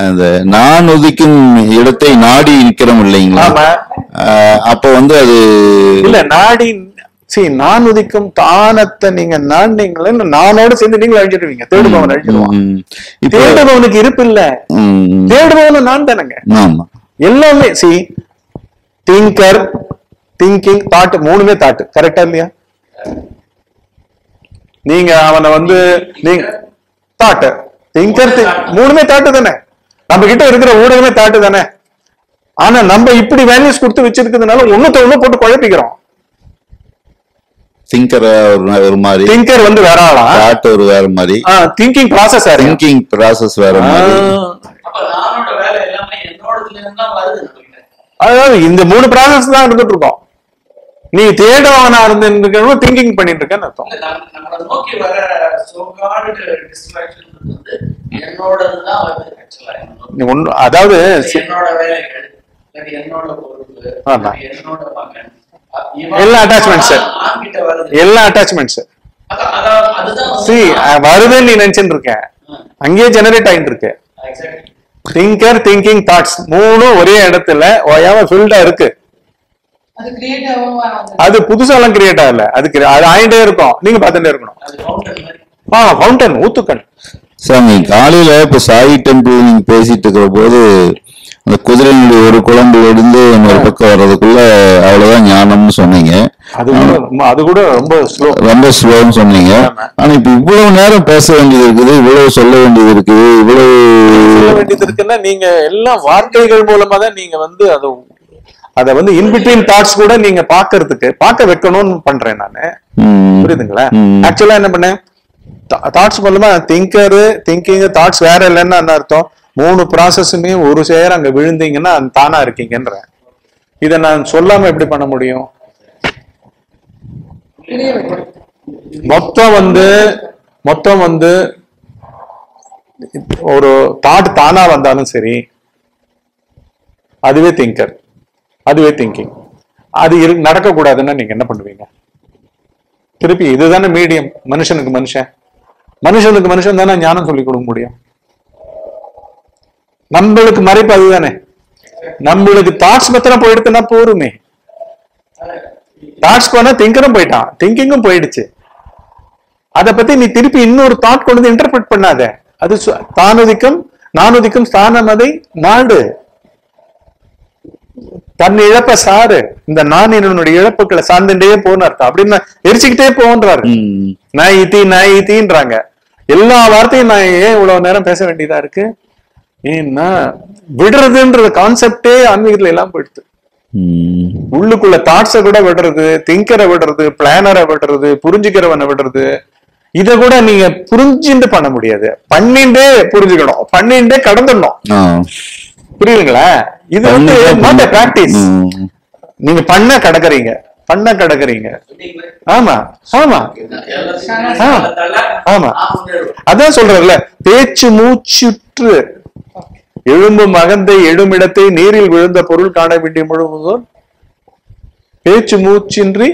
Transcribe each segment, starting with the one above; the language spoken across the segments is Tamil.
அந்த நான் ஒதுக்கும் இடத்தை நாடி நிக்கிறோம் இல்லைங்களா ஆமா அஹ், அப்ப வந்து அது இல்ல நாடி சரி நான் உதிக்கும் தானத்தை நீங்க நாண்டீங்களே நானோட சேர்ந்து நீங்களும் அழிஞ்சிடுவீங்க தேடுபவன் அழிஞ்சிடுவான் ம், இப்ப தேடுபவனுக்கு இருப்பு இல்ல ம், தேடுபவனும் நான் தானங்க ஆமா எல்லாமே சி திங்கர் திங்கிங் தாட் மூணுமே தாட் கரெக்டா இல்லையா நீங்க அவனை வந்து நீங்க தாட் திங்கர் மூணுமே தாட்டு தானே நம்ம கிட்ட இருக்கிற ஊடகமே தாட்டு தானே ஆனா நம்ம இப்படி வேல்யூஸ் கொடுத்து வச்சிருக்கிறதுனால ஒண்ணுத்த ஒண்ணு போட்டு குழப்பிக்கிறோம் திங்கர் ஒரு ஒரு மாதிரி திங்கர் வந்து வேற ஆளா தாட் ஒரு வேற மாதிரி திங்கிங் ப்ராசஸ் ஆறு திங்கிங் ப்ராசஸ் வேற மாதிரி அப்ப நானோட வேலை எல்லாமே என்னோடதுல இருந்து தான் வருது நம்ம கிட்ட அதாவது இந்த மூணு ப்ராசஸ் தான் இருந்துட்டு இருக்கோம் நீ தேடவனா இருந்து திங்கிங் பண்ணிட்டு இருக்கேன்னு அர்த்தம் இல்ல, நம்ம- நம்மளை நோக்கி வர சோகாடு டிஸ்ட்ராக்ஷன் வந்து என்னோடதுதான் வருது ஆக்சுவலா நீ ஒண்ணு அதாவது சி- என்னோட வேலைகள் இல்லாட்டி என்னோட பொறுப்பு ஆமா. இல்லாட்டி என்னோட மகன் அ- இவன் எல்லா attachments. நான் கிட்ட வருது எல்லா அட்டாச்மெண்ட்ஸ் அதான் அதான் அதுதான் வந்து சி வருதுன்னு நீ நினைச்சுட்டு இருக்க அங்கேயே ஜெனரேட் ஆயிட்டு இருக்கு எக்ஸாக்ட்லி திங்கர் திங்கிங் தாட்ஸ் மூணும் ஒரே இடத்துல ஓயாம ஃபில்டா இருக்கு அது கிரியேட்டிவாவும் வந்து அது புதுசாலாம் கிரியேட் ஆகல அதுக்கு அது ஆயிட்டே இருக்கும் நீங்க பார்த்துட்டே இருக்கணும் அது ஃபவுண்டன் மாதிரி ஆ ஃபவுண்டன் ஊத்துக்கண் சாமி காலையில இப்ப சாய் டெம்பிள் நீங்க பேசிட்டு இருக்கிற போது அந்த குதிரையினுடைய ஒரு குழம்பு எடுந்து இன்னொரு பக்கம் வர்றதுக்குள்ள அவ்வளவுதான் ஞானம்னு சொன்னீங்க அது கூட ரொம்ப- அது கூட ரொம்ப ஸ்லோ ரொம்ப ஸ்லோன்னு சொன்னீங்க ஆமா. ஆனா இப்ப இவ்வளவு நேரம் பேச வேண்டியது இருக்குது இவ்வளவு சொல்ல வேண்டியது இருக்குது சொல்ல இவ்வளவு வேண்டியது இருக்குன்னா நீங்க எல்லா வார்த்தைகள் மூலமா தான் நீங்க வந்து அது அத வந்து இன்பிட்வீன் தாட்ஸ் கூட நீங்க பாக்குறதுக்கு பார்க்க வைக்கணும்னு பண்றேன் நானு ம், புரியுதுங்களா ம். ஆக்சுவலா என்ன பண்ணேன் தாட்ஸ் மூலமா திங்கரு திங்கிங் தாட்ஸ் வேற இல்லைன்னா என்ன அர்த்தம் மூணு ப்ராசஸுமே ஒரு சேர அங்க விழுந்தீங்கன்னா அது தானா இருக்கீங்கன்ற இதை நான் சொல்லாம எப்படி பண்ண முடியும் புரிய வைக்கணும் மொத்தம் வந்து மொத்தம் வந்து ஒரு தாட் தானா வந்தாலும் சரி அதுவே திங்கர் அதுவே திங்கிங் அது இரு நடக்கக்கூடாதுன்னா நீங்க என்ன பண்ணுவீங்க திருப்பி இதுதானே மீடியம் மனுஷனுக்கு மனுஷன் மனுஷனுக்கு மனுஷன் தானே ஞானம் சொல்லி கொடுக்க முடியும் நம்மளுக்கு மறைப்பு அதுதானே நம்மளுக்கு தாட்ஸ் பத்திரம் போயிடுத்துன்னா போருமே தாட்ஸ் போனா திங்கரும் போயிட்டான் திங்கிங்கும் போயிடுச்சு அத பத்தி நீ திருப்பி இன்னொரு தாட் கொண்டு வந்து இன்டர்பிரட் பண்ணாத அது சு- தானுதிக்கும் நானுதிக்கும் ஸ்தானமதை நாடு தன் இழப்ப சாரு இந்த நான் என்னுடைய இழப்புகளை சார்ந்துட்டே போன்னு அர்த்தம் அப்படின்னு எரிச்சுக்கிட்டே போன்றாரு ம், நான் இத்தி நான் இத்தின்றாங்க எல்லா வார்த்தையும் நான் ஏன் இவ்வளவு நேரம் பேச வேண்டியதா இருக்கு ஏன்னா விடுறதுன்ற கான்செப்டே ஆன்மீகத்துல எல்லாம் போயிடுது ம், உள்ளுக்குள்ள தாட்ஸை கூட விடுறது திங்கரை விடுறது பிளானரை விடுறது புரிஞ்சுக்கிறவனை விடுறது இத கூட நீங்க புரிஞ்சுட்டு பண்ண முடியாது பண்ணிண்டே புரிஞ்சுக்கணும் பண்ணிண்டே கடந்துடணும் ஆ. புரியுதுங்களா இது வந்து நாட் பிராக்டிஸ் ம், நீங்க பண்ண கடக்குறீங்க பண்ண கடக்குறீங்க ஆமா ஆமா ஆ, ஆமா. அதான் சொல்றேன்ல பேச்சு மூச்சுற்று எழும்பும் மகந்தை எழுமிடத்தை நீரில் விழுந்த பொருள் காண வேண்டிய முழுவதும் பேச்சு மூச்சின்றி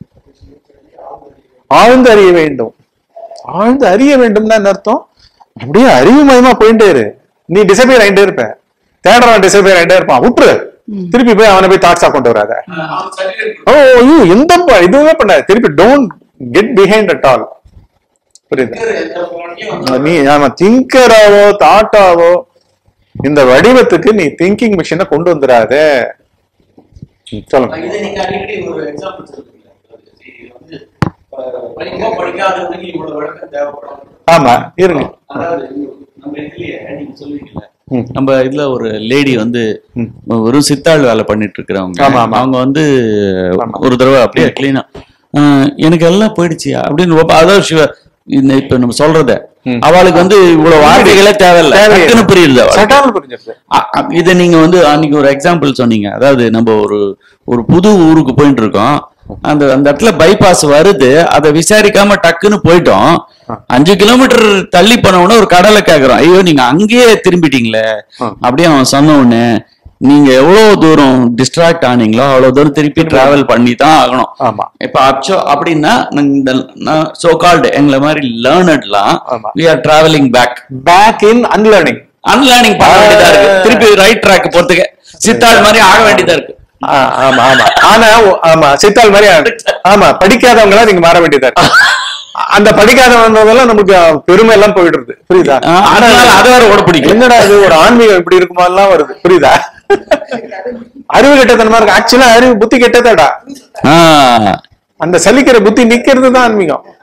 ஆழ்ந்து அறிய வேண்டும் ஆழ்ந்து அறிய வேண்டும்னா என்ன அர்த்தம் அப்படியே அறிவு மயமா போயிட்டே இரு நீ டிசப்பியர் ஆயிட்டே இருப்ப தேடுறான் டிசப்பியர் ஆயிட்டே இருப்பான் விட்டுரு திருப்பி போய் அவனை போய் தாட்ஸா கொண்டு வராத ஓ ஐயோ எந்த ப- இதுவுமே பண்ணாத திருப்பி don't get behind at all புரியுது நீ ஆமா திங்கராவோ தாட்டாவோ இந்த வடிவத்துக்கு நீ திங்கிங் மிஷினை கொண்டு வந்துடாத ம், சொல்லுங்க இது நீங்க அடிக்கடி ஒரு எக்ஸாம்பிள் சொல்லுவீங்க இது வந்து அஹ், படிக்கவோ படிக்காதவங்களுக்கு இவ்வளவு விளக்கம் தேவைப்படும் ஆமா இருங்க அதாவது நம்ம இதுலயே நீங்க சொல்லுவீங்கல்ல ம். நம்ம இதுல ஒரு லேடி வந்து ம். வெறும் சித்தாள் வேலை பண்ணிட்டு இருக்கிறவங்க ஆமா, ஆமா. அவங்க வந்து ஆமா. ஒரு தடவை அப்படியே கிளீனா எனக்கு எல்லாம் போயிடுச்சு அப்படின்னு ரொம்ப- அதாவது சிவ இந்த இப்ப நம்ம சொல்றத ம். அவளுக்கு வந்து இவ்வளவு வார்த்தைகளே தேவையில்ல தேவையில்லை. டக்குன்னு புரியுது அவளுக்கு. சட்டால் புரிஞ்சிருது அ- அ- இதை நீங்க வந்து அன்னைக்கு ஒரு எக்ஸாம்பிள் சொன்னீங்க அதாவது நம்ம ஒரு ஒரு புது ஊருக்கு போயிட்டு இருக்கோம் அந்த அந்த இடத்துல பைபாஸ் வருது அதை விசாரிக்காம டக்குன்னு போயிட்டோம் அஞ்சு கிலோமீட்டர் தள்ளி போன உடனே ஒரு கடலை கேக்குறோம் ஐயோ நீங்க அங்கேயே திரும்பிட்டீங்களே ஆ. அப்படியே அவன் சொன்ன உடனே நீங்க எவ்வளவு தூரம் டிஸ்ட்ராக்ட் ஆனீங்களோ அவ்வளவு தூரம் திருப்பி டிராவல் பண்ணி தான் ஆகணும் ஆமா இப்ப அச்சோ அப்படின்னா நாங்க இந்த சோ கால்டு எங்களை மாதிரி லேர்னட்லாம் ஆமா. We are travelling back back in unlearning unlearning பண்ண வேண்டியதா இருக்கு திருப்பி ரைட் ட்ராக் போறதுக்கு சித்தாள் மாதிரி ஆக வேண்டியதா இருக்கு ஆ, ஆமா ஆமா ஆனா ஒ- ஆமா சித்தாள் மாதிரி ஆ- ஆமா படிக்காதவங்களா நீங்க மாற வேண்டியதா இருக்கு அந்த படிக்காதவங்கெல்லாம் நமக்கு பெருமை எல்லாம் போயிடுறது புரியுதா ஆஹ் அதனால அதை வேற ஓட பிடிக்கும் என்னடா இது ஒரு ஆன்மீகம் இப்படி இருக்குமா எல்லாம் வருது புரியுதா அறிவு கெட்டத்தனமா இருக்கு ஆக்சுவலா அறிவு புத்தி கெட்டதாடா ஆஹ் அந்த சலிக்கிற புத்தி நிக்கிறது தான் ஆன்மீகம்